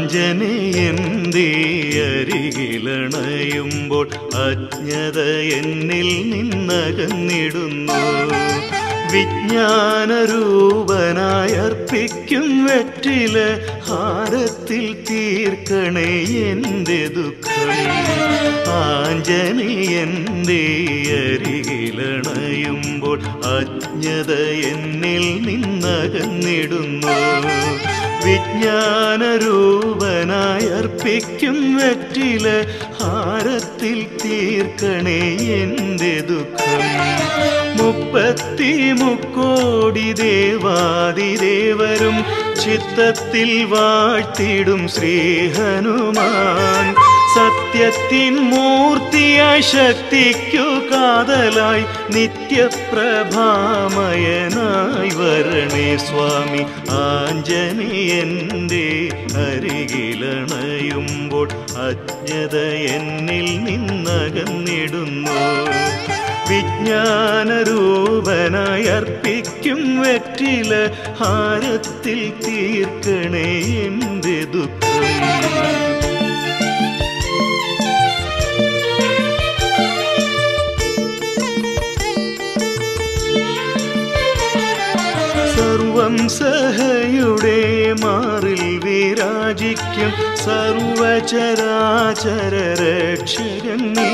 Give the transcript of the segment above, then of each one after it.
ആഞ്ജനേയന്റെ അരികിലണയുമ്പോൾ അജ്ഞത എന്നിൽ നിന്നകന്നിടുന്നു വിജ്ഞാനരൂപനായി അർപ്പിക്കും വെറ്റില ഹാരത്തിൽ തീർക്കണേ എൻ്റെ ദുഃഖം ആഞ്ജനേയന്റെ അരികിലണയുമ്പോൾ അജ്ഞത എന്നിൽ നിന്നകന്നിടുന്നു വിജ്ഞാനരൂപനായി അർപ്പിക്കും വെറ്റില ഹാരത്തിൽ തീർക്കണേ എൻ്റെ ദുഃഖം മുപ്പത്തി മുക്കോടി ദേവാദിദേവരും ചിത്തത്തിൽ വാഴ്ത്തിടും ശ്രീ ഹനുമാൻ സത്യത്തിൻ മൂർത്തിയായി ശക്തിക്കു കാതലായി നിത്യപ്രഭാമയനായി വരണേ സ്വാമി ആഞ്ജനേയന്റെ അരികിലണയുമ്പോൾ അജ്ഞത എന്നിൽ നിന്നകന്നിടുന്നു വിജ്ഞാനരൂപനായി അർപ്പിക്കും വെറ്റില ഹാരത്തിൽ തീർക്കണേ എൻ്റെ ദുഃഖം സർവം സഹയുടെ മാറിൽ വിരാജിക്കും സർവചരാചര രക്ഷകൻ നീ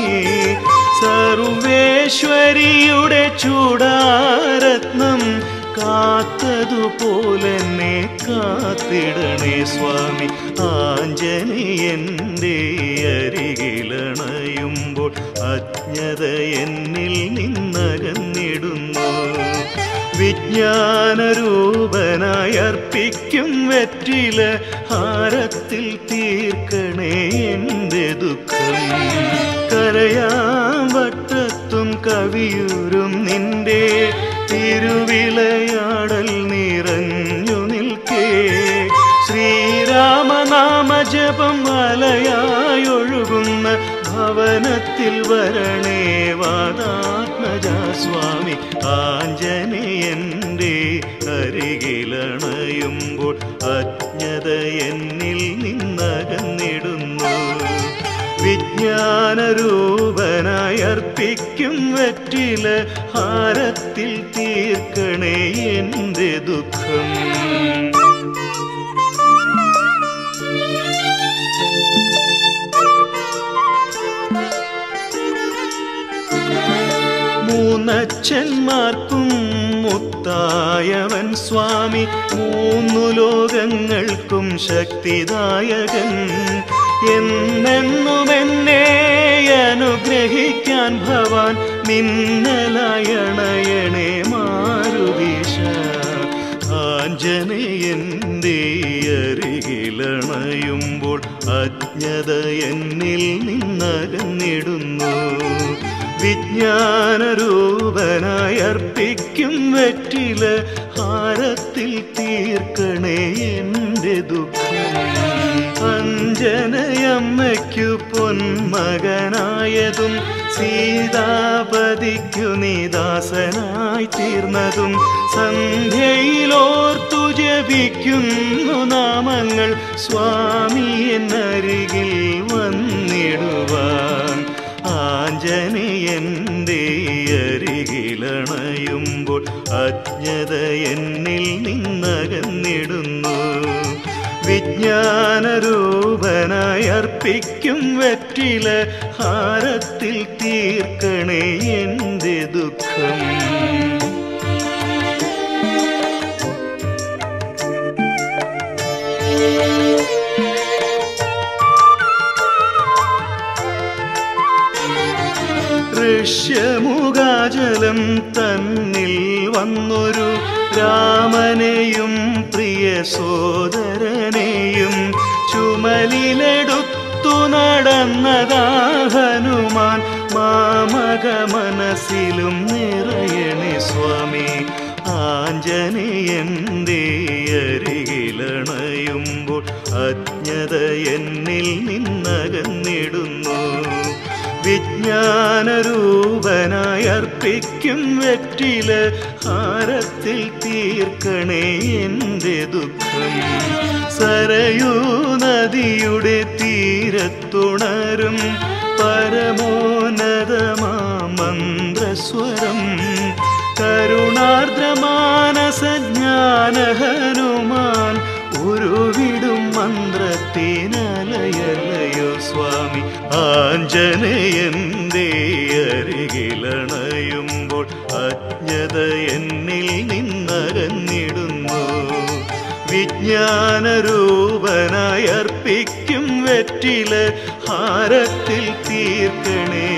സർവേശ്വരിയുടെ ചൂടാരത്നം കാത്തതുപോലെ എന്നെ കാത്തിടണേ സ്വാമി ആഞ്ജനേയന്റെ അരികിലണയുമ്പോൾ അജ്ഞത എന്നിൽ നിന്നകന്നിടുന്നു വിജ്ഞാനരൂപനായി അർപ്പിക്കും വെറ്റില ഹാരത്തിൽ തീർക്കണേ എൻ്റെ ദുഃഖം കരയാം വട്ടത്തും കവിയൂരും നിന്റെ തിരുവിളയാടൽ നിറഞ്ഞു നിൽക്കേ ശ്രീരാമനാമ ജപം മലയായൊഴുകുന്ന ഭവനത്തിൽ വരണേ വാദാത്മജ സ്വാമി ആഞ്ജനേയന്റെ അരികിലണയുമ്പോൾ അജ്ഞത എന്നിൽ നിന്നകന്നിടുന്നു വിജ്ഞാനരൂപനായി അർപ്പിക്കും വെറ്റില ഹാരത്തിൽ തീർക്കണേ എൻ്റെ ദുഃഖം മൂന്നച്ഛന്മാർക്കും മുത്തായവൻ സ്വാമി മൂന്നു ലോകങ്ങൾക്കും ശക്തിദായകൻ എന്നെന്നും എന്നെ അനുഗ്രഹിക്കാൻ ഭവാൻ മിന്നലയണയണേ മാരുദീശ ആഞ്ജനേയന്റെ അരികിലണയുമ്പോൾ അജ്ഞത എന്നിൽ നിന്നകന്നിടുന്നു വിജ്ഞാനരൂപനായി അർപ്പിക്കും വെറ്റില ഹാരത്തിൽ തീർക്കണേ എൻ്റെ ദുഃഖം അഞ്ജനയമ്മയ്ക്കു പൊന്മകനായതും സീതാപതിക്കു നിദാസനായി തീർന്നതും സന്ധ്യയിലോർത്തു ജപിക്കുന്നു നാമങ്ങൾ സ്വാമി എന്നരികിൽ വന്നിടുവാൻ ആഞ്ജനേയന്റെ അരികിലണയുമ്പോൾ അജ്ഞത എന്നിൽ നിന്നകന്നിടുന്നു വിജ്ഞാനരൂപനായി അർപ്പിക്കും വെറ്റില ഹാരത്തിൽ തീർക്കണേ എൻ്റെ ദുഃഖം ഋഷ്യമുഖാചലം തന്നിൽ വന്നൊരു രാമനെയും പ്രിയ സോദരനെയും ചുമലിലെടുത്തു നടന്നതാ ഹനുമാൻ മാമക മനസ്സിലും നിറയണേ സ്വാമി ആഞ്ജനേയന്റെ അരികിലണയുമ്പോൾ അജ്ഞത എന്നിൽ നിന്നകന്നിടുന്നു വിജ്ഞാനരൂപനായി അർപ്പിക്കും വെറ്റില ഹാരത്തിൽ തീർക്കണേ എൻ്റെ ദുഃഖം സരയൂ നദി നദിയുടെ തീരത്തുണരും പരമോന്നതമാ മന്ത്രസ്വരം കരുണാർദ്രമാനസജ്ഞാന ഹനുമാൻ ഉരുവിടും മന്ത്രത്തിനലയലയോ സ്വാമി ആഞ്ജനയന്റെ അരികിലണയുമ്പോൾ അജ്ഞത എന്നിൽ നിന്നകന്നിടുന്നു വിജ്ഞാനരൂപനായി അർപ്പിക്കും വെറ്റില ഹാരത്തിൽ തീർക്കണേ